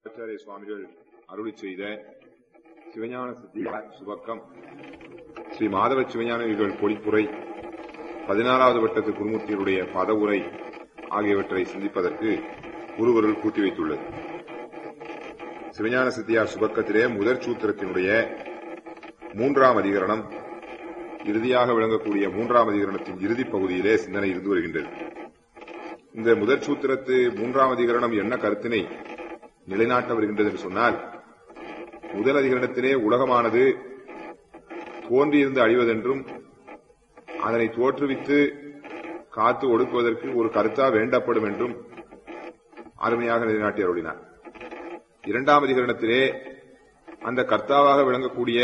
ஆச்சாரிய சுவாமிகள் அருளி செய்த சிவஞான சித்தியார் சுபக்கம் ஸ்ரீ மாதவ சிவஞானிகள் பொழிப்புரை பதினாறாவது வட்டத்து குருமூர்த்தியுடைய பதவுரை ஆகியவற்றை சிந்திப்பதற்கு குருவருள் கூட்டி வைத்துள்ளது சிவஞான சித்தியார் சுபக்கத்திலே முதற் சூத்திரத்தினுடைய மூன்றாம் அதிகரணம் இறுதியாக விளங்கக்கூடிய மூன்றாம் அதிகரணத்தின் இறுதிப் பகுதியிலே சிந்தனை இருந்து வருகின்றது இந்த முதற் சூத்திரத்து மூன்றாம் அதிகரணம் என்ன கருத்தினை நிலைநாட்ட வருகின்றது என்று சொன்னால் முதல் அதிகரணத்திலே உலகமானது தோன்றியிருந்து அழிவதென்றும் அதனை தோற்றுவித்து காத்து ஒடுக்குவதற்கு ஒரு கருத்தா வேண்டப்படும் என்றும் அருமையாக நிலைநாட்டி அருளினார் இரண்டாம் அதிகரணத்திலே அந்த கர்த்தாவாக விளங்கக்கூடிய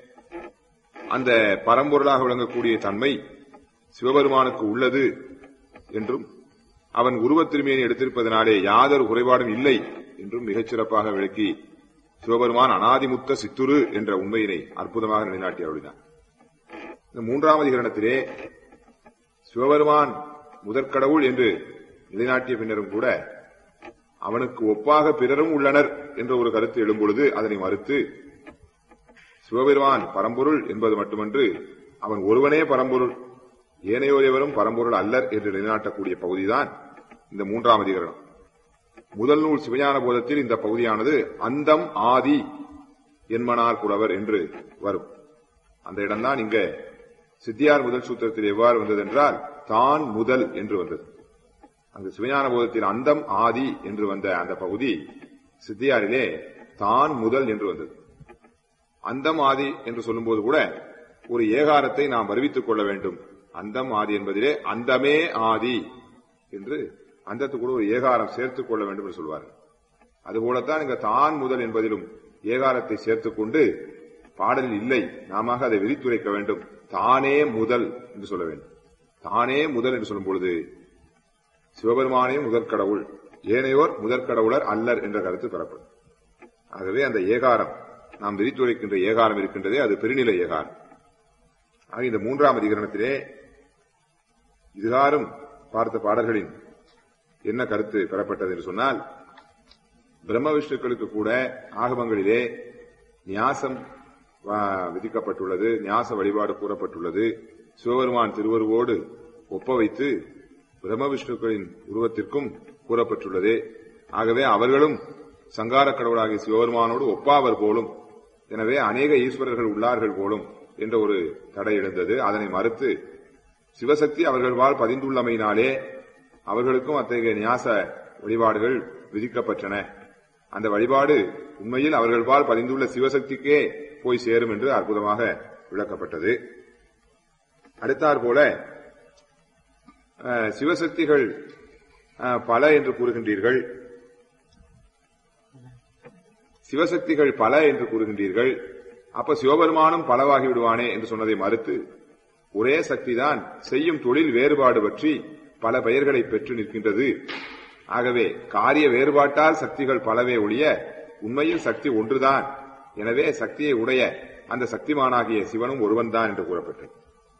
அந்த பரம்பொருளாக விளங்கக்கூடிய தன்மை சிவபெருமானுக்கு உள்ளது என்றும் அவன் உருவத் திருமையை எடுத்திருப்பதனாலே யாதொரு குறைபாடும் இல்லை என்றும் மிகச் சிறப்பாக விளக்கி சிவபெருமான் அனாதிமுத்த சித்துரு என்ற உண்மையினை அற்புதமாக நிலைநாட்டி அருளினார் இந்த மூன்றாம் அதிகரணத்திலே சிவபெருமான் முதற்கடவுள் என்று நிலைநாட்டிய பின்னரும் கூட அவனுக்கு ஒப்பாக பிறரும் உள்ளனர் என்ற ஒரு கருத்து எழும்பொழுது அதனை மறுத்து சிவபெருமான் பரம்பொருள் என்பது மட்டுமன்று அவன் ஒருவனே பரம்பொருள் ஏனையோரைவரும் பரம்பொருள் அல்லர் என்று நிலைநாட்டக்கூடிய பகுதிதான் இந்த மூன்றாம் அதிகரணம் முதல் நூல் சிவஞான போதத்தில் இந்த பகுதியானது அந்தம் ஆதி என்மனார் புலவர் என்று வரும் அந்த இடம்தான் இங்க சித்தியார் முதல் சூத்திரத்தில் எவ்வாறு வந்தது என்றால் தான் முதல் என்று வந்தது அங்கு சிவஞான போதத்தில் அந்தம் ஆதி என்று வந்த அந்த பகுதி சித்தியாரிலே தான் முதல் என்று வந்தது அந்தம் ஆதி என்று சொல்லும்போது கூட ஒரு ஏகாரத்தை நாம் வருவித்துக் கொள்ள வேண்டும் அந்தம் ஆதி என்பதிலே அந்தமே ஆதி என்று அந்தத்து கூட ஒரு ஏகாரம் சேர்த்துக் கொள்ள வேண்டும் என்று சொல்வார்கள் அதுபோலத்தான் இங்க தான் முதல் என்பதிலும் ஏகாரத்தை சேர்த்துக் கொண்டு பாடலில் இல்லை நாம அதை விரித்துரைக்க வேண்டும் தானே முதல் என்று சொல்ல வேண்டும் தானே முதல் என்று சொல்லும் பொழுது சிவபெருமானே முதற்கடவுள் ஏனையோர் முதற்கடவுளர் அல்லர் என்ற கருத்து பெறப்படும் ஆகவே அந்த ஏகாரம் நாம் விரித்துரைக்கின்ற ஏகாரம் இருக்கின்றதே அது பெருநிலை ஏகாரம் ஆக இந்த மூன்றாம் அதிகரணத்திலே இதுகாரும் பார்த்த பாடல்களின் என்ன கருத்து பெறப்பட்டது என்று சொன்னால் பிரம்ம விஷ்ணுக்களுக்கு கூட ஆகமங்களிலே நியாசம் விதிக்கப்பட்டுள்ளது நியாச வழிபாடு கூறப்பட்டுள்ளது சிவபெருமான் திருவருவோடு ஒப்ப வைத்து பிரம்ம விஷ்ணுக்களின் உருவத்திற்கும் கூறப்பட்டுள்ளது ஆகவே அவர்களும் சங்கார கடவுளாகிய சிவபெருமானோடு ஒப்பாவர் போலும் எனவே அநேக ஈஸ்வரர்கள் உள்ளார்கள் போலும் என்ற ஒரு தடை எழுந்தது அதனை மறுத்து சிவசக்தி அவர்கள் வாழ் பதிந்துள்ளமையினாலே அவர்களுக்கும் அத்தகைய நியாச வழிபாடுகள் விதிக்கப்பட்டன அந்த வழிபாடு உண்மையில் அவர்கள் பால் பதிந்துள்ள சிவசக்திக்கே போய் சேரும் என்று அற்புதமாக விளக்கப்பட்டது அடுத்தாற் போல சிவசக்திகள் பல என்று கூறுகின்றீர்கள் சிவசக்திகள் பல என்று கூறுகின்றீர்கள் அப்ப சிவபெருமானும் பலவாகி விடுவானே என்று சொன்னதை மறுத்து ஒரே சக்திதான் செய்யும் தொழில் வேறுபாடு பற்றி பல பெயர்களை பெற்று நிற்கின்றது ஆகவே காரிய வேறுபாட்டால் சக்திகள் பலவே ஒழிய உண்மையில் சக்தி ஒன்றுதான் எனவே சக்தியை உடைய அந்த சக்திமானாகிய சிவனும் ஒருவன்தான் என்று கூறப்பட்டது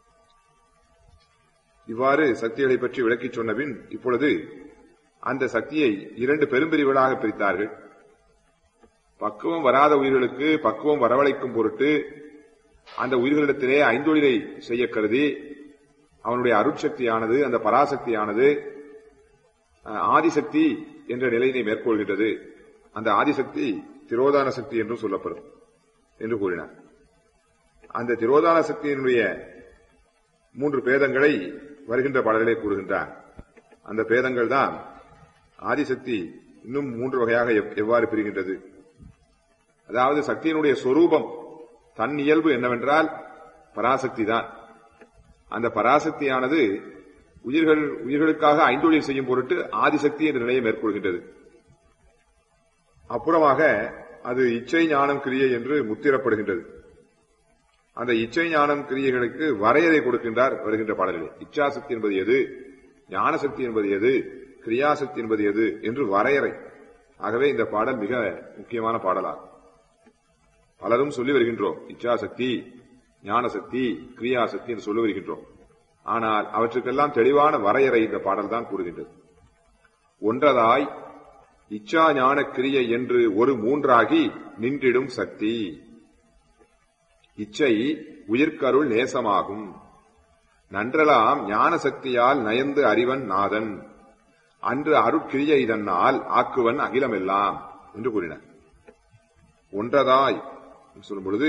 இவ்வாறு சக்திகளை பற்றி விளக்கி சொன்னபின் இப்பொழுது அந்த சக்தியை இரண்டு பெரும்பிரிவுகளாக பிரித்தார்கள் பக்குவம் வராத உயிர்களுக்கு பக்குவம் வரவழைக்கும் பொருட்டு அந்த உயிர்களிடத்திலே ஐந்தொழிலை செய்ய கருதி அவனுடைய அருட்சக்தியானது அந்த பராசக்தியானது ஆதிசக்தி என்ற நிலையினை மேற்கொள்கின்றது அந்த ஆதிசக்தி திரோதான சக்தி என்றும் சொல்லப்படும் என்று கூறினார் அந்த திரோதான சக்தியினுடைய மூன்று பேதங்களை வருகின்ற பாடல்களை கூறுகின்றார் அந்த பேதங்கள் தான் ஆதிசக்தி இன்னும் மூன்று வகையாக எவ்வாறு பிரிகின்றது அதாவது சக்தியினுடைய சொரூபம் தன் இயல்பு என்னவென்றால் பராசக்தி தான் அந்த பராசக்தியானது உயிர்கள் உயிர்களுக்காக ஐந்தொழில் செய்யும் பொருட்டு ஆதிசக்தி என்ற நிலையை மேற்கொள்கின்றது அப்புறமாக அது இச்சை ஞானம் கிரியை என்று முத்திரப்படுகின்றது அந்த இச்சை ஞானம் கிரியைகளுக்கு வரையறை கொடுக்கின்றார் வருகின்ற பாடல்களில் இச்சாசக்தி என்பது எது ஞானசக்தி என்பது எது கிரியாசக்தி என்பது எது என்று வரையறை ஆகவே இந்த பாடல் மிக முக்கியமான பாடலாகும் பலரும் சொல்லி வருகின்றோம் இச்சாசக்தி ஞானசக்தி கிரியாசக்தி என்று சொல்லி வருகின்றோம் ஆனால் அவற்றுக்கெல்லாம் தெளிவான வரையறை இந்த பாடல் தான் கூறுகின்றது ஒன்றதாய் இச்சா ஞான கிரியை என்று ஒரு மூன்றாகி நின்றிடும் சக்தி இச்சை உயிர்க்கருள் நேசமாகும் நன்றலாம் ஞான சக்தியால் நயந்து அறிவன் நாதன் அன்று அருட்கிரியை தன்னால் ஆக்குவன் அகிலமெல்லாம் என்று கூறினார் ஒன்றதாய் சொல்லும் பொழுது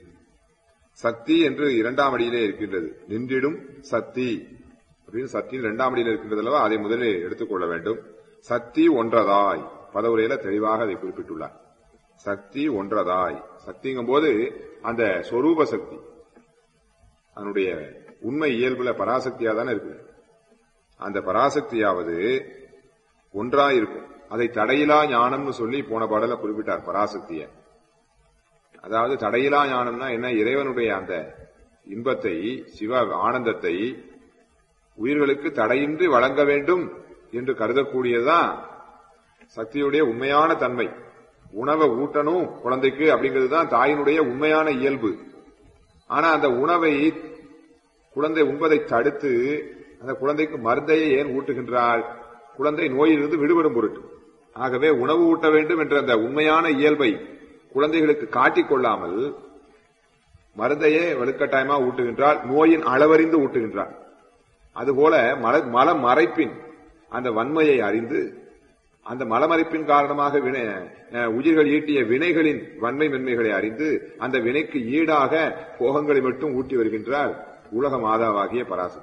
சக்தி என்று இரண்டாம் அடியிலே இருக்கின்றது நின்றிடும் சக்தி அப்படின்னு சக்தியில் இரண்டாம் அடியில் இருக்கின்றது அல்லவா அதை முதலில் எடுத்துக்கொள்ள வேண்டும் சக்தி ஒன்றதாய் பதவுரையில தெளிவாக அதை குறிப்பிட்டுள்ளார் சக்தி ஒன்றதாய் சக்திங்கும் போது அந்த சொரூப சக்தி அதனுடைய உண்மை இயல்புல பராசக்தியா தானே இருக்கு அந்த பராசக்தியாவது ஒன்றாய் இருக்கும் அதை தடையிலா ஞானம்னு சொல்லி போன பாடல குறிப்பிட்டார் பராசக்திய அதாவது தடையிலா ஞானம்னா என்ன இறைவனுடைய அந்த இன்பத்தை சிவ ஆனந்தத்தை உயிர்களுக்கு தடையின்றி வழங்க வேண்டும் என்று கருதக்கூடியதுதான் சக்தியுடைய உண்மையான தன்மை உணவை ஊட்டணும் குழந்தைக்கு அப்படிங்கிறது தான் தாயினுடைய உண்மையான இயல்பு ஆனா அந்த உணவை குழந்தை உண்பதை தடுத்து அந்த குழந்தைக்கு மருந்தையை ஏன் ஊட்டுகின்றாள் குழந்தை நோயிலிருந்து விடுபடும் பொருட்டு ஆகவே உணவு ஊட்ட வேண்டும் என்ற அந்த உண்மையான இயல்பை குழந்தைகளுக்கு காட்டிக் கொள்ளாமல் மருந்தையே வலுக்கட்டாயமா ஊட்டுகின்றால் நோயின் அளவறிந்து ஊட்டுகின்றார் அதுபோல மல மல மறைப்பின் அந்த வன்மையை அறிந்து அந்த மலமறைப்பின் காரணமாக வினை அஹ், உயிர்கள் ஈட்டிய வினைகளின் வன்மை மென்மைகளை அறிந்து அந்த வினைக்கு ஈடாக போகங்களை மட்டும் ஊட்டி வருகின்றார் உலக மாதாவாகிய பராசக்தி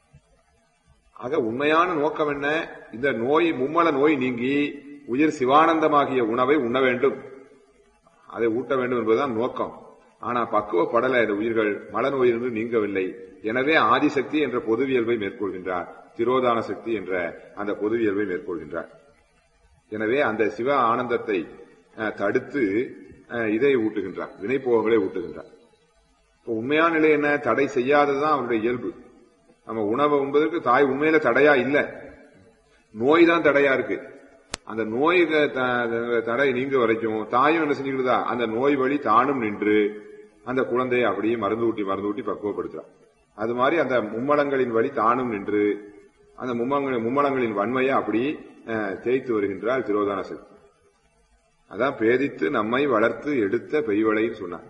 ஆக உண்மையான நோக்கம் என்ன இந்த நோய் மும்மல நோய் நீங்கி உயிர் சிவானந்தமாகிய உணவை உண்ண வேண்டும் அதை ஊட்ட வேண்டும் என்பதுதான் நோக்கம் ஆனா பக்குவப்படல இந்த உயிர்கள் மல நோயிலிருந்து நீங்கவில்லை எனவே ஆதிசக்தி என்ற பொதுவியல்பை மேற்கொள்கின்றார் திரோதான சக்தி என்ற அந்த பொதுவியல்பை மேற்கொள்கின்றார் எனவே அந்த சிவ ஆனந்தத்தை அஹ், தடுத்து அஹ், இதை ஊட்டுகின்றார் வினைப்போகங்களை ஊட்டுகின்றார் இப்போ உண்மையான நிலை என்ன தடை செய்யாததுதான் அவருடைய இயல்பு நம்ம உணவை உண்பதற்கு தாய் உண்மையில தடையா இல்ல நோய் தான் தடையா இருக்கு அந்த நோய் த- த- தடை நீங்க வரைக்கும் தாயும் என்ன செஞ்சுக்கிட்டுதா அந்த நோய் வழி தானும் நின்று அந்த குழந்தையை அப்படியே மருந்து ஊட்டி மருந்து ஊட்டி பக்குவப்படுத்துறா அது மாதிரி அந்த மும்மலங்களின் வழி தானும் நின்று அந்த மும்மலங்களின் மும்மலங்களின் வன்மையை அப்படி அஹ், தேய்த்து வருகின்றார் திரோதான சக்தி அதான் பேதித்து நம்மை வளர்த்து எடுத்த பெய்வளைன்னு சொன்னார்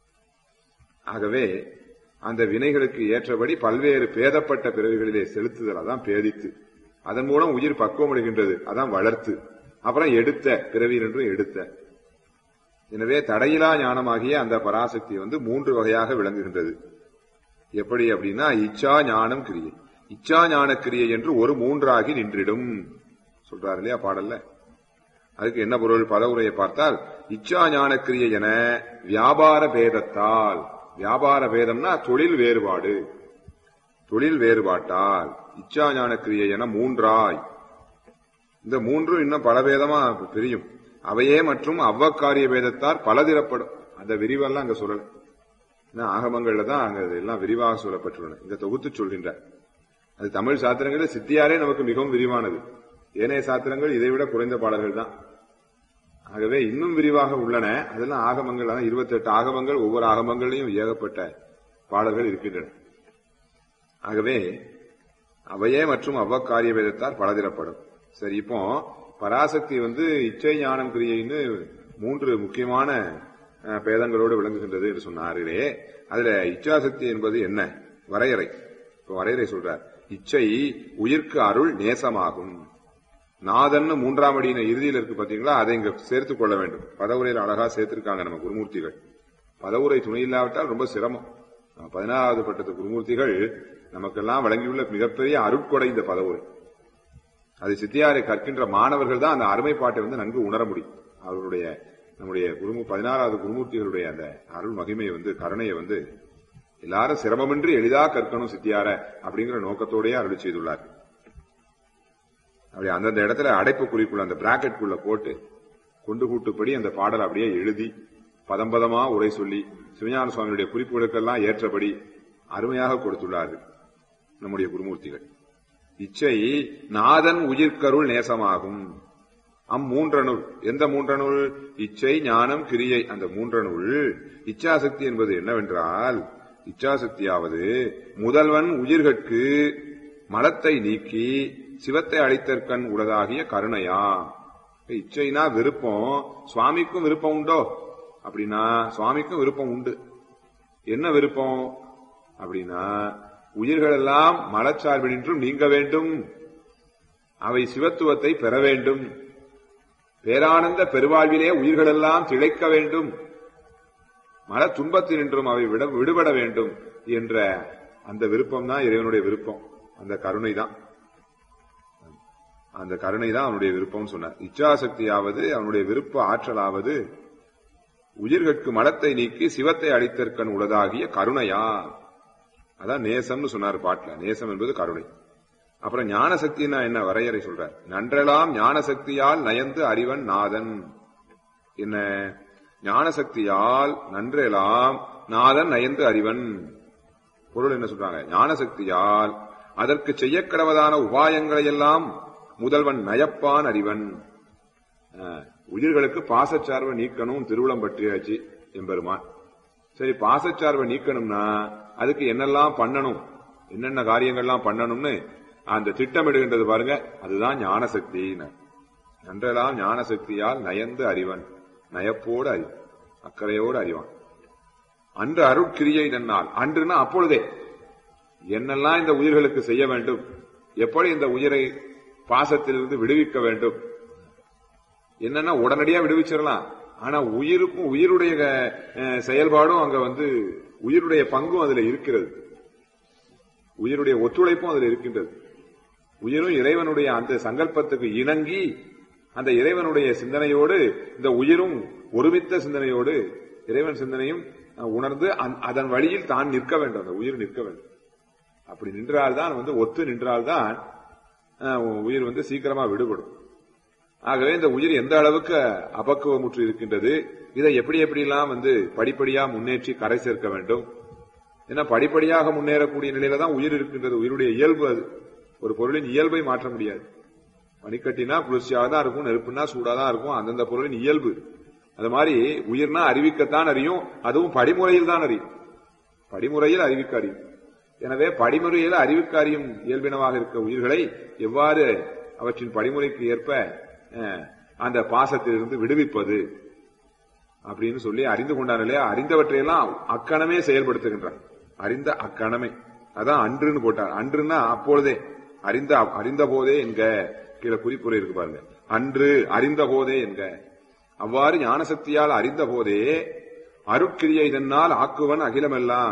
ஆகவே அந்த வினைகளுக்கு ஏற்றபடி பல்வேறு பேதப்பட்ட பிறவிகளிலே செலுத்துதல் அதான் பேதித்து அதன் மூலம் உயிர் பக்குவம் அடைகின்றது அதான் வளர்த்து அப்புறம் எடுத்த பிறவியில் என்று எடுத்த எனவே தடையிலா ஞானமாகிய அந்த பராசக்தி வந்து மூன்று வகையாக விளங்குகின்றது எப்படி அப்படின்னா இச்சா ஞானம் கிரியை இச்சா ஞான கிரியை என்று ஒரு மூன்றாகி நின்றிடும் சொல்றாரு இல்லையா பாடல்ல அதுக்கு என்ன பொருள் பதவுரையை பார்த்தால் இச்சா ஞான கிரியை என வியாபார பேதத்தால் வியாபார பேதம்னா தொழில் வேறுபாடு தொழில் வேறுபாட்டால் இச்சா ஞான கிரியை என மூன்றாய் இந்த மூன்றும் இன்னும் பல பேதமா பிரியும் அவையே மற்றும் அவ்வக்காரிய பேதத்தால் பலதிரப்படும் அந்த விரிவெல்லாம் அங்க சொல்லல இன்னும் ஆகமங்கள்ல தான் அங்க எல்லாம் விரிவாக சொல்லப்பட்டுள்ளன இந்த தொகுத்து சொல்கின்றார் அது தமிழ் சாத்திரங்களில் சித்தியாரே நமக்கு மிகவும் விரிவானது ஏனைய சாத்திரங்கள் இதைவிட குறைந்த பாடல்கள் தான் ஆகவே இன்னும் விரிவாக உள்ளன அதெல்லாம் ஆகமங்கள் அதான் இருபத்தி எட்டு ஆகமங்கள் ஒவ்வொரு ஆகமங்களையும் ஏகப்பட்ட பாடல்கள் இருக்கின்றன ஆகவே அவையே மற்றும் அவ்வக்காரிய வேதத்தால் பலதிரப்படும் சரி இப்போ பராசக்தி வந்து இச்சை ஞானம் கிரியைன்னு மூன்று முக்கியமான அஹ், பேதங்களோடு விளங்குகின்றது என்று சொன்னார்களே அதுல இச்சாசக்தி என்பது என்ன வரையறை இப்ப வரையறை சொல்றார் இச்சை உயிர்க்கு அருள் நேசமாகும் நாதன்னு மூன்றாம் அடியின இறுதியில் இருக்கு பாத்தீங்களா அதை இங்க சேர்த்துக் கொள்ள வேண்டும் பதவுரையில் அழகா சேர்த்திருக்காங்க நம்ம குருமூர்த்திகள் பதவுரை துணை இல்லாவிட்டால் ரொம்ப சிரமம் நம்ம பதினாறாவது பட்டத்து குருமூர்த்திகள் நமக்கெல்லாம் வழங்கியுள்ள மிகப்பெரிய அருட்கொடை இந்த பதவுரை அது சித்தியாரை கற்கின்ற மாணவர்கள் தான் அந்த அருமை பாட்டை வந்து நன்கு உணர முடியும் அவருடைய நம்முடைய குருமு பதினாறாவது குருமூர்த்திகளுடைய அந்த அருள் மகிமையை வந்து கருணையை வந்து எல்லாரும் சிரமமின்றி எளிதா கற்கணும் சித்தியார அப்படிங்கிற நோக்கத்தோடயே அருள் செய்துள்ளார் அப்படி அந்தந்த இடத்துல அடைப்பு குறிக்குள்ள அந்த பிராக்கெட்குள்ள போட்டு கொண்டு கூட்டுப்படி அந்த பாடல் அப்படியே எழுதி பதம் பதமா உரை சொல்லி சிவஞான சுவாமியுடைய குறிப்புகளுக்கெல்லாம் ஏற்றபடி அருமையாக கொடுத்துள்ளார்கள் நம்முடைய குருமூர்த்திகள் இச்சை நாதன் உயிர்க்கருள் நேசமாகும் அம் மூன்றனுள் எந்த மூன்றனுள் இச்சை ஞானம் கிரியை அந்த மூன்றனுள் இச்சாசக்தி என்பது என்னவென்றால் இச்சாசக்தியாவது முதல்வன் உயிர்கட்கு மலத்தை நீக்கி சிவத்தை அளித்தற்கண் உலகாகிய கருணையா இச்சைனா விருப்பம் சுவாமிக்கும் விருப்பம் உண்டோ அப்படின்னா சுவாமிக்கும் விருப்பம் உண்டு என்ன விருப்பம் அப்படின்னா உயிர்கள் எல்லாம் மலச்சார்பினின்றும் நீங்க வேண்டும் அவை சிவத்துவத்தை பெற வேண்டும் பேரானந்த பெருவாழ்விலே உயிர்கள் எல்லாம் திளைக்க வேண்டும் மன துன்பத்தினின்றும் அவை விட விடுபட வேண்டும் என்ற அந்த விருப்பம் தான் இறைவனுடைய விருப்பம் அந்த கருணை தான் அந்த கருணை தான் அவனுடைய விருப்பம் சொன்னார் இச்சாசக்தியாவது அவனுடைய விருப்ப ஆற்றலாவது உயிர்கட்கு மலத்தை நீக்கி சிவத்தை அடித்தற்கண் உளதாகிய கருணையா அதான் நேசம்னு சொன்னார் பாட்டுல நேசம் என்பது கருணை அப்புறம் ஞான சக்தினா என்ன வரையறை சொல்றார் நன்றெல்லாம் ஞான சக்தியால் நயந்து அறிவன் நாதன் என்ன ஞான சக்தியால் நன்றெல்லாம் நாதன் நயந்து அறிவன் பொருள் என்ன சொல்றாங்க ஞான சக்தியால் அதற்கு செய்யக்கடவதான உபாயங்களை எல்லாம் முதல்வன் நயப்பான் அறிவன் அஹ், உயிர்களுக்கு பாசச்சார்பை நீக்கணும் திருவுளம் பற்றியாச்சு எம்பெருமான் சரி பாசச்சார்பை நீக்கணும்னா அதுக்கு என்னெல்லாம் பண்ணணும் என்னென்ன காரியங்கள்லாம் பண்ணணும்னு அந்த திட்டமிடுகின்றது பாருங்க அதுதான் ஞான சக்தி நன்றெல்லாம் ஞான சக்தியால் நயந்து அறிவன் நயப்போடு அறிவன் அக்கறையோடு அறிவான் அன்று அருட்கிரியை நன்னால் அன்றுனா அப்பொழுதே என்னெல்லாம் இந்த உயிர்களுக்கு செய்ய வேண்டும் எப்படி இந்த உயிரை பாசத்திலிருந்து விடுவிக்க வேண்டும் என்னன்னா உடனடியா விடுவிச்சிடலாம் ஆனா உயிருக்கும் உயிருடைய அஹ், செயல்பாடும் அங்க வந்து உயிருடைய பங்கும் அதுல இருக்கிறது உயிருடைய ஒத்துழைப்பும் அதுல இருக்கின்றது உயிரும் இறைவனுடைய அந்த சங்கல்பத்துக்கு இணங்கி அந்த இறைவனுடைய சிந்தனையோடு இந்த உயிரும் ஒருமித்த சிந்தனையோடு இறைவன் சிந்தனையும் அஹ், உணர்ந்து அந்த- அதன் வழியில் தான் நிற்க வேண்டும் அந்த உயிர் நிற்க வேண்டும் அப்படி நின்றால்தான் வந்து ஒத்து நின்றால்தான் அஹ், உயிர் வந்து சீக்கிரமா விடுபடும் ஆகவே இந்த உயிர் எந்த அளவுக்கு அபக்குவமுற்று இருக்கின்றது இதை எப்படி எப்படிலாம் வந்து படிப்படியா முன்னேற்றி கரை சேர்க்க வேண்டும் ஏன்னா படிப்படியாக முன்னேறக்கூடிய நிலையில தான் உயிர் இருக்கின்றது உயிருடைய இயல்பு அது ஒரு பொருளின் இயல்பை மாற்ற முடியாது பனிக்கட்டினா குளிர்ச்சியாக தான் இருக்கும் நெருப்புனா சூடா தான் இருக்கும் அந்தந்த பொருளின் இயல்பு அது மாதிரி உயிர்னா அறிவிக்கத்தான் அறியும் அதுவும் படிமுறையில் தான் அறியும் படிமுறையில் அறிவிக்க அறியும் எனவே படிமுறையில் அறிவிக்க அறியும் இயல்பினமாக இருக்க உயிர்களை எவ்வாறு அவற்றின் படிமுறைக்கு ஏற்ப அஹ், அந்த பாசத்திலிருந்து விடுவிப்பது அப்படின்னு சொல்லி அறிந்து கொண்டான் இல்லையா அறிந்தவற்றையெல்லாம் அக்கணமே செயல்படுத்துகின்றான் அறிந்த அக்கணமே அதான் அன்றுன்னு போட்டார் அன்றுன்னா அப்பொழுதே அறிந்த அறிந்த போதே என்க கீழே குறிப்புரை இருக்கு பாருங்க அன்று அறிந்த போதே என்க அவ்வாறு ஞானசக்தியால் அறிந்த போதே அருட்கிரியை இதனால் ஆக்குவன் அகிலமெல்லாம்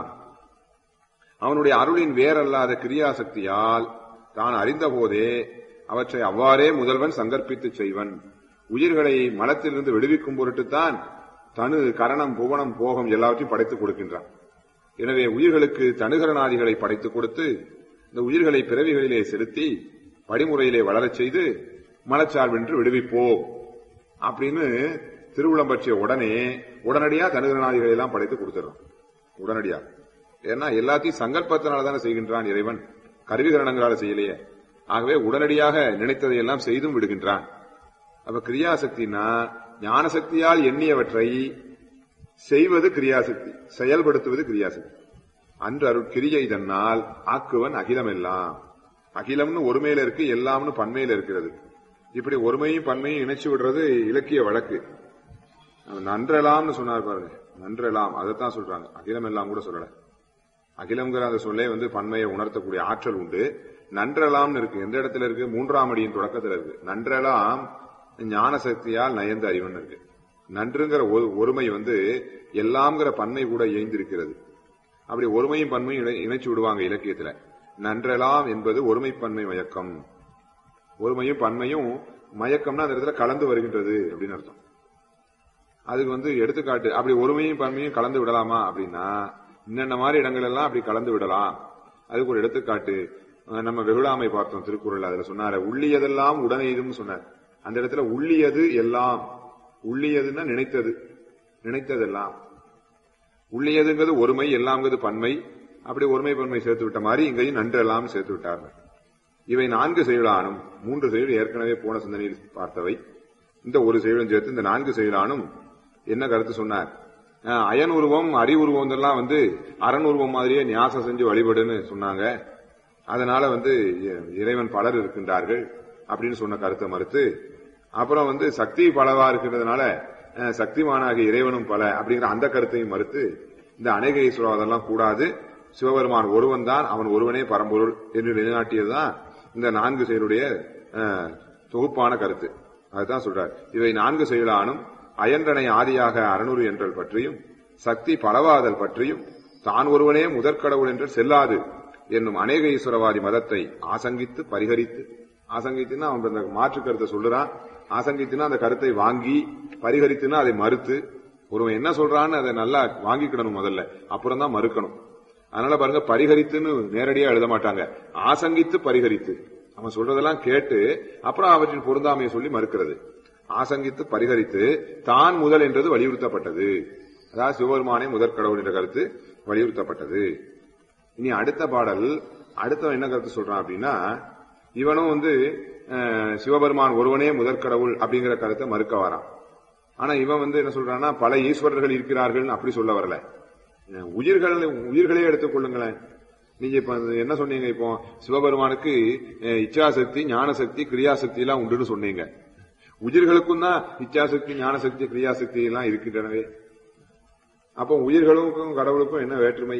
அவனுடைய அருளின் வேறல்லாத கிரியாசக்தியால் தான் அறிந்த போதே அவற்றை அவ்வாறே முதல்வன் சங்கற்பித்து செய்வன் உயிர்களை மலத்திலிருந்து விடுவிக்கும் பொருட்டுத்தான் தனு கரணம் புவனம் போகம் எல்லாவற்றையும் படைத்துக் கொடுக்கின்றான் எனவே உயிர்களுக்கு தனுகரணாதிகளை படைத்துக் கொடுத்து இந்த உயிர்களை பிறவிகளிலே செலுத்தி படிமுறையிலே வளரச் செய்து மலச்சார்பென்று விடுவிப்போம் அப்படின்னு திருவுளம் பற்றிய உடனே உடனடியா தனுகரணாதிகளை எல்லாம் படைத்து கொடுத்துறான் உடனடியா ஏன்னா எல்லாத்தையும் சங்கல்பத்தினால தானே செய்கின்றான் இறைவன் கருவிகரணங்களால செய்யலையே ஆகவே உடனடியாக நினைத்ததை எல்லாம் செய்தும் விடுகின்றான் அப்ப கிரியாசக்தினா ஞானசக்தியால் எண்ணியவற்றை செய்வது கிரியாசக்தி செயல்படுத்துவது கிரியாசக்தி அன்று அருள் கிரியை தன்னால் ஆக்குவன் அகிலமெல்லாம் அகிலம்னு ஒருமையில இருக்கு எல்லாம்னு பன்மையில இருக்கிறது இப்படி ஒருமையும் பன்மையும் இணைச்சு விடுறது இலக்கிய வழக்கு அவன் நன்றலாம்னு சொன்னார் பாருங்க நன்றலாம் அதைத்தான் சொல்றாங்க அகிலம் எல்லாம் கூட சொல்லல அகிலம்ங்கிற அந்த சொல்லே வந்து பன்மையை உணர்த்தக்கூடிய ஆற்றல் உண்டு நன்றலாம்னு இருக்கு எந்த இடத்துல இருக்கு மூன்றாம் அடியின் தொடக்கத்துல இருக்கு நன்றலாம் ஞான சக்தியால் நயந்து அறிவன் இருக்கு நன்றுங்கிற ஒரு- ஒருமை வந்து எல்லாம்ங்கிற பன்மை கூட இயைந்திருக்கிறது அப்படி ஒருமையும் பன்மையும் இணை- இணைச்சு விடுவாங்க இலக்கியத்துல நன்றலாம் என்பது ஒருமைப்பன்மை மயக்கம் ஒருமையும் பன்மையும் மயக்கம்னா அந்த இடத்துல கலந்து வருகின்றது அப்படின்னு அர்த்தம் அதுக்கு வந்து எடுத்துக்காட்டு அப்படி ஒருமையும் பன்மையும் கலந்து விடலாமா அப்படின்னா இன்னென்ன மாதிரி இடங்கள் எல்லாம் அப்படி கலந்து விடலாம் அதுக்கு ஒரு எடுத்துக்காட்டு அஹ் நம்ம வெகுளாமை பார்த்தோம் திருக்குறள் அதுல சொன்னாரு உள்ளியதெல்லாம் உடனே இதுன்னு சொன்னார் அந்த இடத்துல உள்ளியது எல்லாம் உள்ளியதுன்னா நினைத்தது நினைத்ததெல்லாம் உள்ளியதுங்கிறது ஒருமை எல்லாம்ங்கிறது பன்மை அப்படி ஒருமை பன்மை சேர்த்து விட்ட மாதிரி இங்கேயும் நன்று எல்லாம் சேர்த்து விட்டார்கள் இவை நான்கு செயலானும் மூன்று செயல் ஏற்கனவே போன சிந்தனையில் பார்த்தவை இந்த ஒரு செயலும் சேர்த்து இந்த நான்கு செயலானும் என்ன கருத்து சொன்னார் அஹ், அயன் உருவம் அறி உருவம் எல்லாம் வந்து அரண் உருவம் மாதிரியே நியாசம் செஞ்சு வழிபடுன்னு சொன்னாங்க அதனால வந்து இ- இறைவன் பலர் இருக்கின்றார்கள் அப்படின்னு சொன்ன கருத்தை மறுத்து அப்புறம் வந்து சக்தி பலவா இருக்கிறதுனால அஹ், சக்திமானாகிய இறைவனும் பல அப்படிங்கிற அந்த கருத்தையும் மறுத்து இந்த அநேக ஈஸ்வரவாதெல்லாம் கூடாது சிவபெருமான் ஒருவன் தான் அவன் ஒருவனே பரம்பொருள் என்று நிலைநாட்டியதுதான் இந்த நான்கு செயலுடைய அஹ், தொகுப்பான கருத்து அதுதான் சொல்றார் இவை நான்கு செயலானும் அயன்றனை ஆதியாக அறநூறு என்றல் பற்றியும் சக்தி பலவாதல் பற்றியும் தான் ஒருவனே முதற்கடவுள் என்று செல்லாது என்னும் அநேக ஈஸ்வரவாதி மதத்தை ஆசங்கித்து பரிகரித்து ஆசங்கித்துன்னா அவன் அந்த மாற்று கருத்தை சொல்லுறான் ஆசங்கித்துனா அந்த கருத்தை வாங்கி பரிகரித்துனா அதை மறுத்து ஒருவன் என்ன சொல்றான்னு அதை நல்லா வாங்கிக்கிடணும் முதல்ல அப்புறம் தான் மறுக்கணும் அதனால பாருங்க பரிகரித்துன்னு நேரடியா எழுத மாட்டாங்க ஆசங்கித்து பரிகரித்து அவன் சொல்றதெல்லாம் கேட்டு அப்புறம் அவற்றின் பொருந்தாமையை சொல்லி மறுக்கிறது ஆசங்கித்து பரிகரித்து தான் முதல் என்றது வலியுறுத்தப்பட்டது அதாவது சிவபெருமானே முதற் கடவுள் என்ற கருத்து வலியுறுத்தப்பட்டது இனி அடுத்த பாடல் அடுத்தவன் என்ன கருத்து சொல்றான் அப்படின்னா இவனும் வந்து அஹ், சிவபெருமான் ஒருவனே முதற் கடவுள் அப்படிங்கிற கருத்தை மறுக்க வரான் ஆனா இவன் வந்து என்ன சொல்றான்னா பல ஈஸ்வரர்கள் இருக்கிறார்கள் அப்படி சொல்ல வரல அஹ், உயிர்கள் உயிர்களே எடுத்துக்கொள்ளுங்களேன் நீங்க இப்ப அது என்ன சொன்னீங்க இப்போ சிவபெருமானுக்கு அஹ், இச்சாசக்தி ஞானசக்தி கிரியாசக்தி எல்லாம் உண்டுன்னு சொன்னீங்க உயிர்களுக்கும் தான் இச்சாசக்தி ஞானசக்தி கிரியாசக்தி எல்லாம் இருக்கின்றனவே அப்போ உயிர்களுக்கும் கடவுளுக்கும் என்ன வேற்றுமை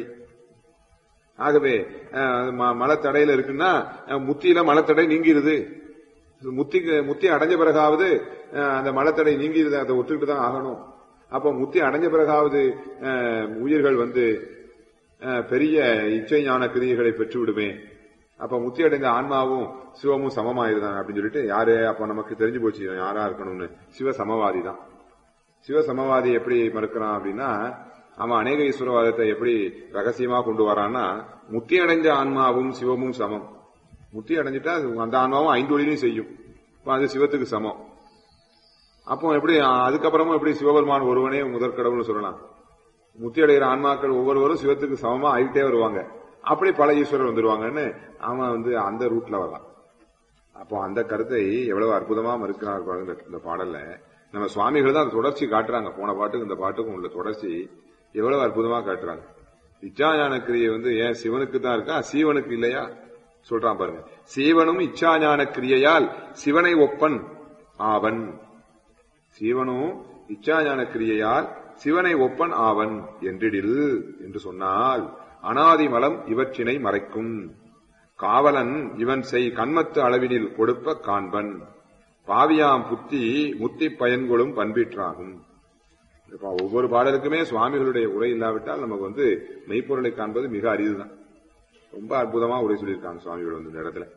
ஆகவே அஹ், ம- மலத்தடையில இருக்குன்னா அஹ், முத்தியில மலத்தடை நீங்கிருது முத்தி முத்தி அடைஞ்ச பிறகாவது அஹ், அந்த மலத்தடை நீங்கிருது அதை ஒத்துக்கிட்டு தான் ஆகணும் அப்போ முத்தி அடைஞ்ச பிறகாவது அஹ், உயிர்கள் வந்து அஹ், பெரிய இச்சை ஞான கிரியைகளை பெற்று விடுமே அப்ப முத்தி அடைந்த ஆன்மாவும் சிவமும் சமமாயிருந்தாங்க அப்படின்னு சொல்லிட்டு யாரு அப்ப நமக்கு தெரிஞ்சு போச்சு இவன் யாரா இருக்கணும்னு சிவ சமவாதி தான் சிவ சமவாதி எப்படி மறுக்கிறான் அப்படின்னா அவன் அநேக ஈஸ்வரவாதத்தை எப்படி ரகசியமா கொண்டு வரான்னா முத்தி அடைஞ்ச ஆன்மாவும் சிவமும் சமம் முத்தி அடைஞ்சிட்டா அது அந்த ஆன்மாவும் ஐந்தொழிலையும் செய்யும் அப்ப அது சிவத்துக்கு சமம் அப்போ எப்படி அதுக்கப்புறமும் எப்படி சிவபெருமான் ஒருவனே முதற் கடவுள்னு சொல்லலாம் முத்தி அடைகிற ஆன்மாக்கள் ஒவ்வொருவரும் சிவத்துக்கு சமமா ஆகிட்டே வருவாங்க அப்படி பல ஈஸ்வரர் வந்துருவாங்கன்னு அவன் வந்து அந்த ரூட்ல வரலாம் அப்போ அந்த கருத்தை எவ்வளவு அற்புதமா மறுக்கிறார் பாருங்க இந்த- இந்த பாடல்ல நம்ம சுவாமிகள் தான் அந்த தொடர்ச்சி காட்டுறாங்க போன பாட்டுக்கு இந்த பாட்டுக்கும் உள்ள தொடர்ச்சி எவ்வளவு அற்புதமா காட்டுறாங்க இச்சாஞான கிரியை வந்து ஏன் சிவனுக்கு தான் இருக்கா சீவனுக்கு இல்லையா சொல்றான் பாருங்க சீவனும் இச்சாஞான கிரியையால் சிவனை ஒப்பன் ஆவன் சீவனும் இச்சாஞான கிரியையால் சிவனை ஒப்பன் ஆவன் என்றிடில் என்று சொன்னால் அனாதி மலம் இவற்றினை மறைக்கும் காவலன் இவன் செய் கண்மத்து அளவினில் கொடுப்ப காண்பன் பாவியாம் புத்தி முத்தி பயன்கொளும் பண்பீற்றாகும் இப்ப ஒவ்வொரு பாடலுக்குமே சுவாமிகளுடைய உரை இல்லாவிட்டால் நமக்கு வந்து மெய்ப்பொருளை காண்பது மிக அரிதுதான் ரொம்ப அற்புதமா உரை சொல்லியிருக்காங்க சுவாமிகள் வந்து இந்த இடத்துல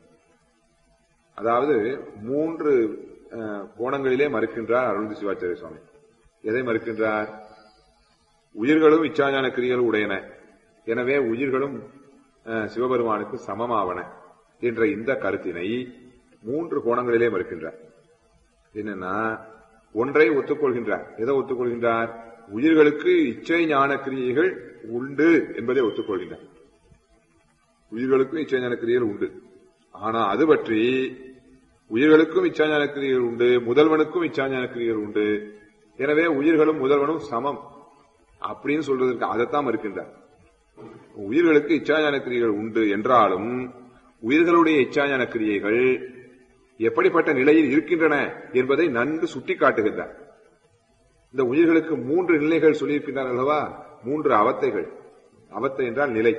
அதாவது மூன்று அஹ், கோணங்களிலே மறுக்கின்றார் அருள்ந்தி சிவாச்சாரிய சுவாமி எதை மறுக்கின்றார் உயிர்களும் இச்சாஞான கிரியைகள் உடையன எனவே உயிர்களும் அஹ், சிவபெருமானுக்கு சமமாவன என்ற இந்த கருத்தினை மூன்று கோணங்களிலே மறுக்கின்றார் என்னன்னா ஒன்றை ஒத்துக்கொள்கின்றார் எதை ஒத்துக்கொள்கின்றார் உயிர்களுக்கு இச்சை ஞான கிரியைகள் உண்டு என்பதை ஒத்துக்கொள்கின்றார் உயிர்களுக்கும் இச்சை ஞான கிரியைகள் உண்டு ஆனா அது பற்றி உயிர்களுக்கும் இச்சாஞான கிரியைகள் உண்டு முதல்வனுக்கும் இச்சாஞான கிரியைகள் உண்டு எனவே உயிர்களும் முதல்வனும் சமம் அப்படின்னு சொல்றதற்கு அதைத்தான் மறுக்கின்றார் உயிர்களுக்கு இச்சாஞான கிரியைகள் உண்டு என்றாலும் உயிர்களுடைய இச்சாஞான கிரியைகள் எப்படிப்பட்ட நிலையில் இருக்கின்றன என்பதை நன்கு சுட்டிக்காட்டுகின்றார் இந்த உயிர்களுக்கு மூன்று நிலைகள் சொல்லியிருக்கின்றார் அல்லவா மூன்று அவத்தைகள் அவத்தை என்றால் நிலை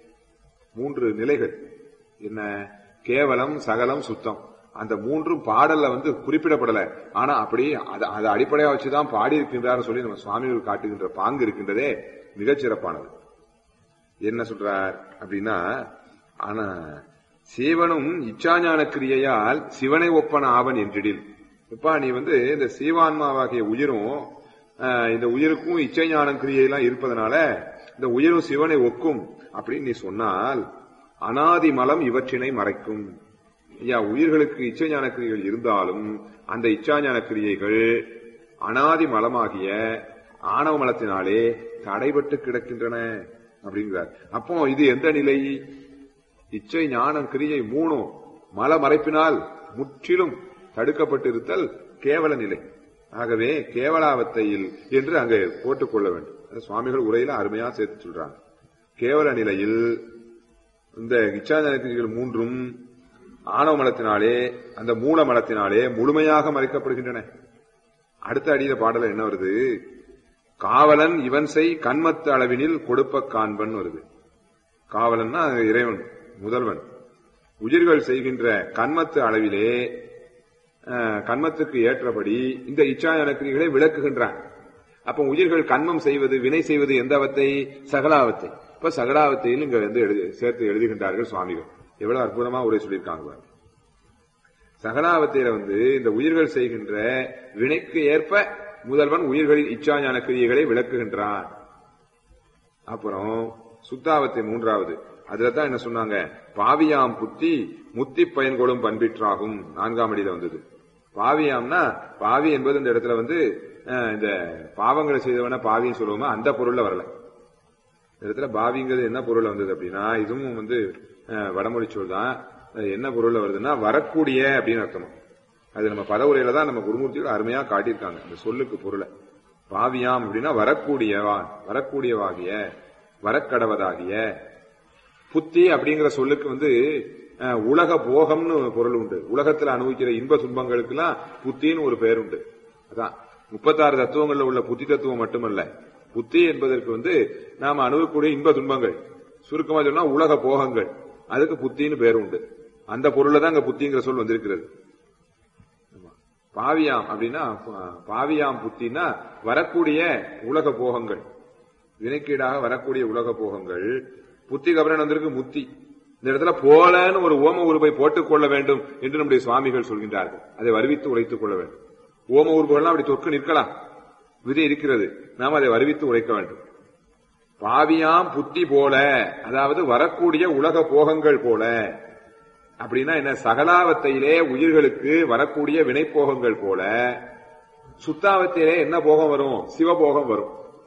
மூன்று நிலைகள் என்ன கேவலம் சகலம் சுத்தம் அந்த மூன்றும் பாடல்ல வந்து குறிப்பிடப்படல ஆனா அப்படி அதை அதை அடிப்படையா வச்சுதான் பாடி இருக்கின்றார் சொல்லி நம்ம சுவாமிகள் காட்டுகின்ற பாங்கு இருக்கின்றதே மிகச் சிறப்பானது என்ன சொல்றார் அப்படின்னா ஆனா சீவனும் இச்சாஞான கிரியையால் சிவனை ஒப்பன ஆவன் என்றிடில் இப்ப நீ வந்து இந்த சீவான்மாவாகிய உயிரும் ஆஹ், இந்த உயிருக்கும் இச்சை ஞானம் கிரியையெல்லாம் இருப்பதனால இந்த உயிரும் சிவனை ஒக்கும் அப்படின்னு நீ சொன்னால் அனாதி மலம் இவற்றினை மறைக்கும் ஐயா உயிர்களுக்கு இச்சை ஞான கிரியைகள் இருந்தாலும் அந்த இச்சாஞான கிரியைகள் அனாதி மலமாகிய ஆணவ மலத்தினாலே தடைபட்டு கிடக்கின்றன அப்படிங்கிறார் அப்போ இது எந்த நிலை இச்சை ஞானம் கிரியை மூணும் மல மறைப்பினால் முற்றிலும் தடுக்கப்பட்டிருத்தல் கேவல நிலை ஆகவே கேவலாவத்தையில் என்று அங்கே போட்டுக்கொள்ள வேண்டும் அது சுவாமிகள் உரையில அருமையா சேர்த்து சொல்றாங்க கேவல நிலையில் இந்த இச்சாஞான கிரிகள் மூன்றும் ஆணவ மலத்தினாலே அந்த மூல மலத்தினாலே முழுமையாக மறைக்கப்படுகின்றன அடுத்த அடியில பாடல என்ன வருது காவலன் இவன் செய் கண்மத்து அளவினில் கொடுப்ப காண்பன் வருது காவலன்னா இறைவன் முதல்வன் உயிர்கள் செய்கின்ற கண்மத்து அளவிலே அஹ், கண்மத்துக்கு ஏற்றபடி இந்த இச்சாயனக்கிரிகளை விளக்குகின்றான் அப்ப உயிர்கள் கண்மம் செய்வது வினை செய்வது எந்த அவத்தை சகலாவத்தை இப்ப சகலாவத்தையில் இங்க வந்து எழுதி சேர்த்து எழுதுகின்றார்கள் சுவாமிகள் எவ்வளவு அற்புதமா உரை சொல்லியிருக்காங்க பாருங்க. சகலாவத்தையில வந்து இந்த உயிர்கள் செய்கின்ற வினைக்கு ஏற்ப முதல்வன் உயிர்களின் இச்சாஞான கிரியைகளை விளக்குகின்றான் அப்புறம் சுத்தாவத்தை மூன்றாவது அதுல தான் என்ன சொன்னாங்க பாவியாம் புத்தி முத்தி பயன்கொள்ளும் பண்பிற்றாகும் நான்காம் அடியில வந்தது பாவியாம்னா பாவி என்பது இந்த இடத்துல வந்து அஹ், இந்த பாவங்களை செய்தவன பாவின்னு சொல்லுவோமா அந்த பொருள்ல வரல இந்த இடத்துல பாவிங்கிறது என்ன பொருள் வந்தது அப்படின்னா இதுவும் வந்து அஹ், வடமொழி சொல் தான் அது என்ன பொருள்ல வருதுன்னா வரக்கூடிய அப்படின்னு அர்த்தம் அது நம்ம பதவுரையில தான் நம்ம குருமூர்த்திகள் அருமையா காட்டியிருக்காங்க அந்த சொல்லுக்கு பொருளை பாவியாம் அப்படின்னா வரக்கூடியவான் வரக்கூடியவாகிய வரக்கடவதாகிய புத்தி அப்படிங்கிற சொல்லுக்கு வந்து அஹ், உலக போகம்னு ஒரு பொருள் உண்டு உலகத்துல அனுபவிக்கிற இன்ப துன்பங்களுக்கெல்லாம் புத்தின்னு ஒரு பெயர் உண்டு அதான் முப்பத்தாறு தத்துவங்கள்ல உள்ள புத்தி தத்துவம் மட்டுமல்ல புத்தி என்பதற்கு வந்து நாம அணுகக்கூடிய இன்ப துன்பங்கள் சுருக்கமா சொன்னா உலக போகங்கள் அதுக்கு புத்தின்னு பேர் உண்டு அந்த பொருள்ல தான் அங்க புத்திங்கிற சொல் வந்திருக்கிறது ஆமா. பாவியாம் அப்படின்னா பா- பாவியாம் புத்தின்னா வரக்கூடிய உலக போகங்கள் வினைக்கீடாக வரக்கூடிய உலக போகங்கள் புத்தி கபரன் வந்திருக்கு முத்தி இந்த இடத்துல போலன்னு ஒரு ஓம உருவை போட்டுக் கொள்ள வேண்டும் என்று நம்முடைய சுவாமிகள் சொல்கின்றார்கள் அதை வருவித்து உரைத்துக் கொள்ள வேண்டும் ஓம உருவெல்லாம் அப்படி தொற்கு நிற்கலாம் விதி இருக்கிறது நாம் அதை வருவித்து உரைக்க வேண்டும் பாவியாம் புத்தி போல அதாவது வரக்கூடிய உலக போகங்கள் போல அப்படின்னா என்ன சகலாவத்தையிலே உயிர்களுக்கு வரக்கூடிய வினைப்போகங்கள் போல சுத்தாவத்திலே என்ன போகம் வரும் சிவபோகம் வரும்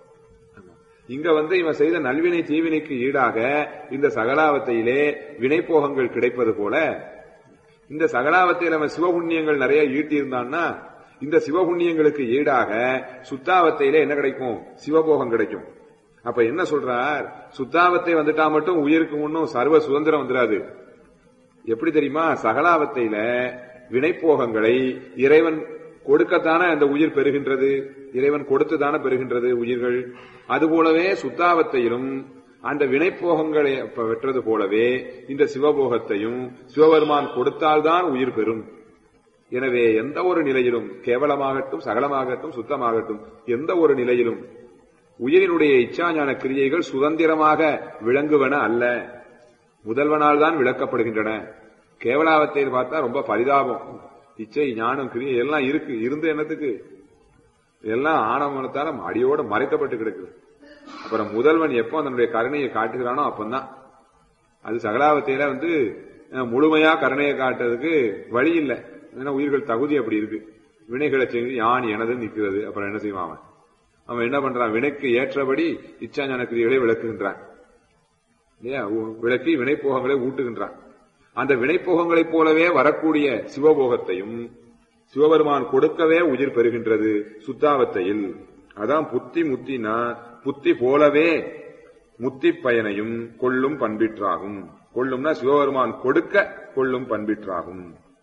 இங்க வந்து இவன் செய்த நல்வினை தீவினைக்கு ஈடாக இந்த சகலாவத்தையிலே வினைப்போகங்கள் கிடைப்பது போல இந்த சகலாவத்தையில் அவன் சிவபுண்ணியங்கள் நிறைய ஈட்டியிருந்தான்னா இந்த சிவபுண்ணியங்களுக்கு ஈடாக சுத்தாவத்தையிலே என்ன கிடைக்கும் சிவபோகம் கிடைக்கும் அப்ப என்ன சொல்றார் சுத்தாவத்தை வந்துட்டா மட்டும் உயிருக்கு முன்னும் சர்வ சுதந்திரம் வந்துடாது எப்படி தெரியுமா சகலாவத்தையில வினைப்போகங்களை இறைவன் கொடுக்கத்தானே அந்த உயிர் பெறுகின்றது இறைவன் கொடுத்துதானே பெறுகின்றது உயிர்கள் அதுபோலவே சுத்தாவத்தையிலும் அந்த வினைப்போகங்களை அப்ப வெற்றது போலவே இந்த சிவபோகத்தையும் சிவபெருமான் கொடுத்தால்தான் உயிர் பெறும் எனவே எந்த ஒரு நிலையிலும் கேவலமாகட்டும் சகலமாகட்டும் சுத்தமாகட்டும் எந்த ஒரு நிலையிலும் உயிரினுடைய இச்சாஞான கிரியைகள் சுதந்திரமாக விளங்குவன அல்ல முதல்வனால் தான் விளக்கப்படுகின்றன கேவலாவத்தையில் பார்த்தா ரொம்ப பரிதாபம் இச்சை ஞானம் கிரியை எல்லாம் இருக்கு இருந்த எண்ணத்துக்கு எல்லாம் ஆணவனத்தால அடியோட மறைக்கப்பட்டு கிடக்குது அப்புறம் முதல்வன் எப்போ தன்னுடைய கருணையை காட்டுகிறானோ அப்பந்தான் அது சகலாவத்தையில வந்து அஹ், முழுமையா கருணையை காட்டுறதுக்கு வழி இல்லை ஏன்னா உயிர்கள் தகுதி அப்படி இருக்கு வினைகளை செஞ்சு யான் எனது நிற்கிறது அப்புறம் என்ன செய்வான் அவன் அவன் என்ன பண்றான் வினைக்கு ஏற்றபடி இச்சாஞான கிரியைகளை விளக்குகின்றான் இல்லையா உ- விளக்கி வினைப்போகங்களை ஊட்டுகின்றான் அந்த வினைப்போகங்களைப் போலவே வரக்கூடிய சிவபோகத்தையும் சிவபெருமான் கொடுக்கவே உயிர் பெறுகின்றது சுத்தாவத்தையில் அதான் புத்தி முத்தினா புத்தி போலவே முத்தி பயனையும் கொள்ளும் பண்பிற்றாகும் கொள்ளும்னா சிவபெருமான் கொடுக்க கொள்ளும் பண்பிற்றாகும்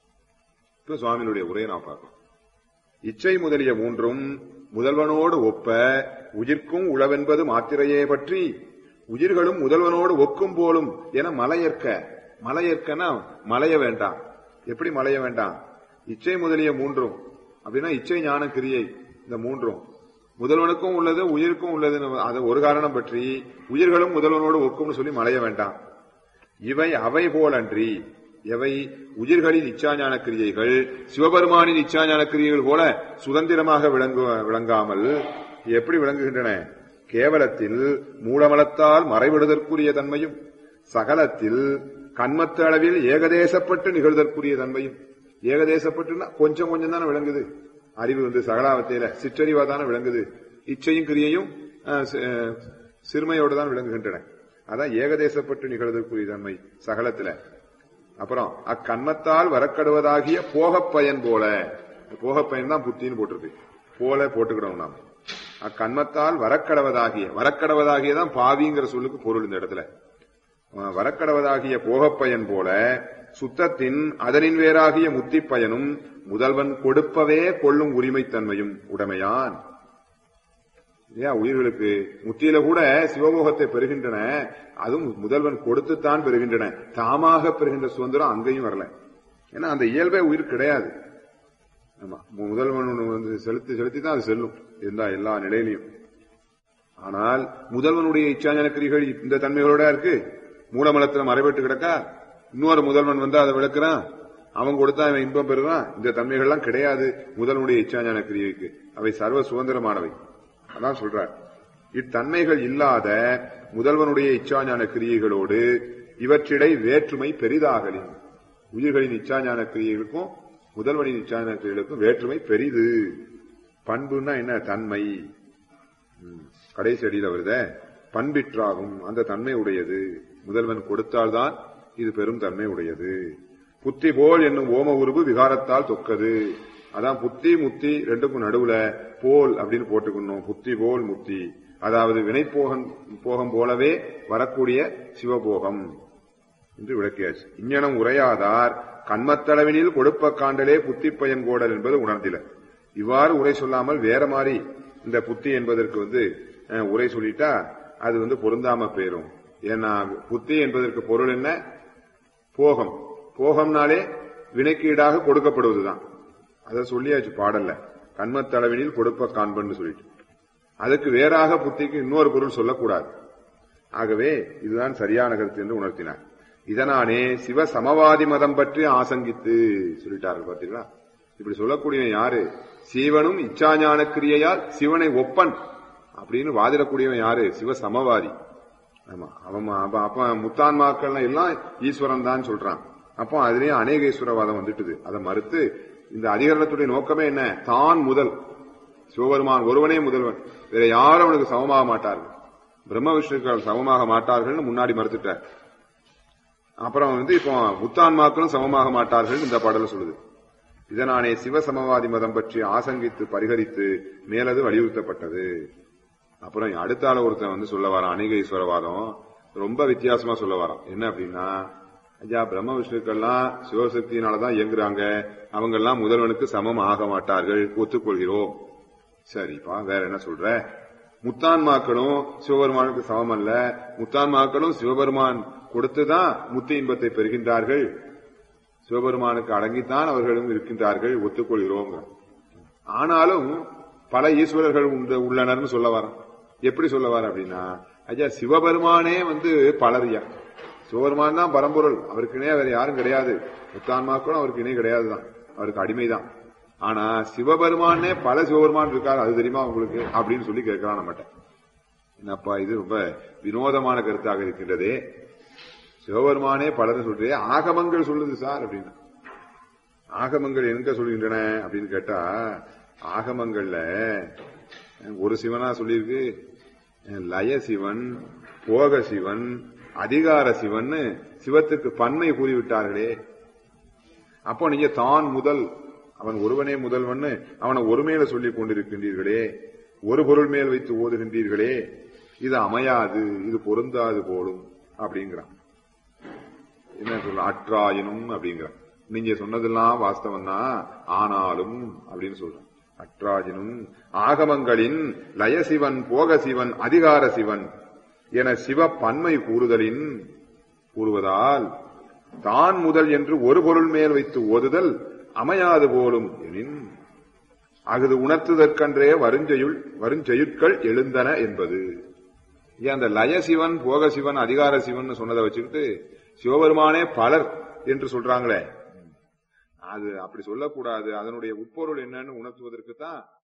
இப்ப சுவாமியினுடைய உரையை நான் பார்க்கலாம் இச்சை முதலிய மூன்றும் முதல்வனோடு ஒப்ப உயிர்க்கும் உளவென்பது மாத்திரையே பற்றி உயிர்களும் முதல்வனோடு ஒக்கும் போலும் என மலையற்க மலையற்கனா மலைய வேண்டாம் எப்படி மலைய வேண்டாம் இச்சை முதலிய மூன்றும் அப்படின்னா இச்சை ஞான கிரியை இந்த மூன்றும் முதல்வனுக்கும் உள்ளது உயிருக்கும் உள்ளது அது ஒரு காரணம் பற்றி உயிர்களும் முதல்வனோடு ஒக்கும்னு சொல்லி மலைய வேண்டாம் இவை அவை போலன்றி எவை உயிர்களின் இச்சாஞான கிரியைகள் சிவபெருமானின் இச்சாஞான கிரியைகள் போல சுதந்திரமாக விளங்கு விளங்காமல் எப்படி விளங்குகின்றன கேவலத்தில் மூலமலத்தால் மறைவிடுதற்குரிய தன்மையும் சகலத்தில் கண்மத்து அளவில் ஏகதேசப்பட்டு நிகழ்தற்குரிய தன்மையும் ஏகதேசப்பட்டுன்னா கொஞ்சம் கொஞ்சம் தானே விளங்குது அறிவு வந்து சகலாவத்தையில சிற்றறிவா தானே விளங்குது இச்சையும் கிரியையும் அஹ், சி- அஹ், சிறுமையோடு தான் விளங்குகின்றன அதான் ஏகதேசப்பட்டு நிகழ்தற்குரிய தன்மை சகலத்துல அப்புறம் அக்கண்மத்தால் வரக்கடுவதாகிய போகப் பயன் போல போகப் பயன் தான் புத்தின்னு போட்டிருக்கு போல போட்டுக்கிடணும் நாம அக்கண்மத்தால் வரக்கடவதாகிய வரக்கடவதாகிய தான் பாவிங்கிற சொல்லுக்கு பொருள் இந்த இடத்துல அஹ் வரக்கடவதாகிய போகப் பயன் போல சுத்தத்தின் அதனின் வேறாகிய முத்தி பயனும் முதல்வன் கொடுப்பவே கொள்ளும் உரிமைத்தன்மையும் உடைமையான் ஏன் உயிர்களுக்கு முத்தியில கூட சிவபோகத்தை பெறுகின்றன அதுவும் முதல்வன் கொடுத்துத்தான் பெறுகின்றன தாமாக பெறுகின்ற சுதந்திரம் அங்கேயும் வரல ஏன்னா அந்த இயல்பே உயிர் கிடையாது ஆமா முதல்வன் வந்து செலுத்தி செலுத்தி தான் அது செல்லும் எல்லா எல்லா நிலையிலையும் ஆனால் முதல்வனுடைய இச்சாஞான கிரிகள் இந்த தன்மைகளோட இருக்கு மூலமலத்துல மறைபட்டு கிடக்கா இன்னொரு முதல்வன் வந்து அதை விளக்குறான் அவன் கொடுத்தா அவன் இன்பம் பெறுறான் இந்த தன்மைகள்லாம் கிடையாது முதல்வனுடைய இச்சாஞான கிரியைக்கு அவை சர்வ சுதந்திரமானவை அதான் சொல்றார் இத்தன்மைகள் இல்லாத முதல்வனுடைய இச்சாஞான கிரியைகளோடு இவற்றிடை வேற்றுமை பெரிதாகலின் உயிர்களின் இச்சாஞான கிரியைகளுக்கும் முதல்வனின் இச்சாஞான கிரியைகளுக்கும் வேற்றுமை பெரிது பண்புன்னா என்ன தன்மை ம், கடைசி அடியில வருத பண்பிற்றாகும் அந்த தன்மை உடையது முதல்வன் கொடுத்தால்தான் இது பெரும் தன்மை உடையது புத்தி போல் என்னும் ஓம உருவு விகாரத்தால் தொக்கது அதான் புத்தி முத்தி ரெண்டுக்கும் நடுவுல போல் அப்படின்னு போட்டுக்கணும் புத்தி போல் முத்தி அதாவது வினைப்போகம் போகம் போலவே வரக்கூடிய சிவபோகம் என்று விளக்கியாச்சு இஞ்ஞனம் உரையாதார் கண்மத்தளவினில் கொடுப்ப காண்டலே புத்தி பயன் கோடல் என்பது உணர்ந்தில இவ்வாறு உரை சொல்லாமல் வேற மாதிரி இந்த புத்தி என்பதற்கு வந்து அஹ், உரை சொல்லிட்டா அது வந்து பொருந்தாம போயிரும் ஏன்னா புத்தி என்பதற்கு பொருள் என்ன போகம் போகம்னாலே வினைக்கு ஈடாக கொடுக்கப்படுவதுதான் அதை சொல்லியாச்சு பாடல்ல கண்மத்தளவினில் கொடுப்ப காண்பன்னு சொல்லிட்டு அதுக்கு வேறாக புத்திக்கு இன்னொரு பொருள் சொல்லக்கூடாது ஆகவே இதுதான் சரியான கருத்து என்று உணர்த்தினார் இதனானே சிவ சமவாதி மதம் பற்றி ஆசங்கித்து சொல்லிட்டார்கள் பார்த்தீங்களா இப்படி சொல்லக்கூடியவன் யாரு சீவனும் இச்சாஞான கிரியையால் சிவனை ஒப்பன் அப்படின்னு வாதிடக்கூடியவன் யாரு சிவ சமவாதி ஆமா அவன் அப்ப அப்ப முத்தான்மாக்கள்லாம் எல்லாம் ஈஸ்வரன் தான் சொல்றான் அப்போ அதுலயும் அநேக ஈஸ்வரவாதம் வந்துட்டுது அதை மறுத்து இந்த அதிகரணத்துடைய நோக்கமே என்ன தான் முதல் சிவபெருமான் ஒருவனே முதல்வன் வேற யாரும் அவனுக்கு சமமாக மாட்டார்கள் பிரம்ம விஷ்ணுக்கள் சமமாக மாட்டார்கள்னு முன்னாடி மறுத்துட்டார் அப்புறம் வந்து இப்போ முத்தான்மாக்களும் சமமாக மாட்டார்கள் இந்த பாடல சொல்லுது இதனானே சிவசமவாதி மதம் பற்றி ஆசங்கித்து பரிகரித்து மேலது வலியுறுத்தப்பட்டது அப்புறம் அடுத்த ஆள ஒருத்தன் வந்து சொல்ல வரான் அநேக ஈஸ்வரவாதம் ரொம்ப வித்தியாசமா சொல்ல வரான் என்ன அப்படின்னா ஐயா பிரம்ம விஷ்ணுக்கள்லாம் சிவசக்தியினாலதான் இயங்குறாங்க அவங்க எல்லாம் முதல்வனுக்கு சமம் ஆக மாட்டார்கள் ஒத்துக்கொள்கிறோம் சரிப்பா வேற என்ன சொல்ற முத்தான்மாக்களும் சிவபெருமானுக்கு சமம் அல்ல முத்தான்மாக்களும் சிவபெருமான் கொடுத்துதான் முத்தி இன்பத்தை பெறுகின்றார்கள் சிவபெருமானுக்கு அடங்கித்தான் அவர்களும் இருக்கின்றார்கள் ஒத்துக்கொள்கிறோம் ஆனாலும் பல ஈஸ்வரர்கள் உண்டு உள்ளனர்னு சொல்ல வரோம் எப்படி சொல்ல வர அப்படின்னா ஐயா சிவபெருமானே வந்து பலரியா சிவபெருமான் தான் பரம்பொருள் அவருக்கு இணையா வேற யாரும் கிடையாது முத்தான்மாக்களும் அவருக்கு இணை கிடையாதுதான் அவருக்கு அடிமைதான் ஆனா சிவபெருமானே பல சிவபெருமான் இருக்காரு அது தெரியுமா உங்களுக்கு அப்படின்னு சொல்லி கேட்கலாம் நம்மகிட்ட என்னப்பா இது ரொம்ப வினோதமான கருத்தாக இருக்கின்றதே சிவபெருமானே பலரும் சொல்றே ஆகமங்கள் சொல்லுது சார் அப்படின்னு ஆகமங்கள் எங்க சொல்கின்றன அப்படின்னு கேட்டா ஆகமங்கள்ல ஒரு சிவனா சொல்லியிருக்கு லய சிவன் போக சிவன் அதிகார சிவன் சிவத்துக்கு பன்மை கூறிவிட்டார்களே அப்போ நீங்க தான் முதல் அவன் ஒருவனே முதல்வன் அவனை ஒருமையில சொல்லிக் கொண்டிருக்கின்றீர்களே ஒரு பொருள் மேல் வைத்து ஓதுகின்றீர்களே இது அமையாது இது பொருந்தாது போலும் அப்படிங்கிறான் என்ன சொல்ற அற்றாயினும் அப்படிங்கிறான் நீங்க சொன்னதெல்லாம் வாஸ்தவம் தான் ஆனாலும் அப்படின்னு சொல்றான் அற்றாயினும் ஆகமங்களின் லயசிவன் போக சிவன் அதிகார சிவன் என சிவ பன்மை கூறுதலின் கூறுவதால் தான் முதல் என்று ஒரு பொருள் மேல் வைத்து ஓதுதல் அமையாது போலும் எனின் அகுது உணர்த்துதற்கன்றே வருஞ்செயுள் வருஞ்செயுட்கள் எழுந்தன என்பது ஏன் அந்த லயசிவன் போக சிவன் அதிகார சிவன் சொன்னதை வச்சுக்கிட்டு சிவபெருமானே பலர் என்று சொல்றாங்களே அது அப்படி சொல்லக்கூடாது அதனுடைய உட்பொருள் என்னன்னு உணர்த்துவதற்கு தான்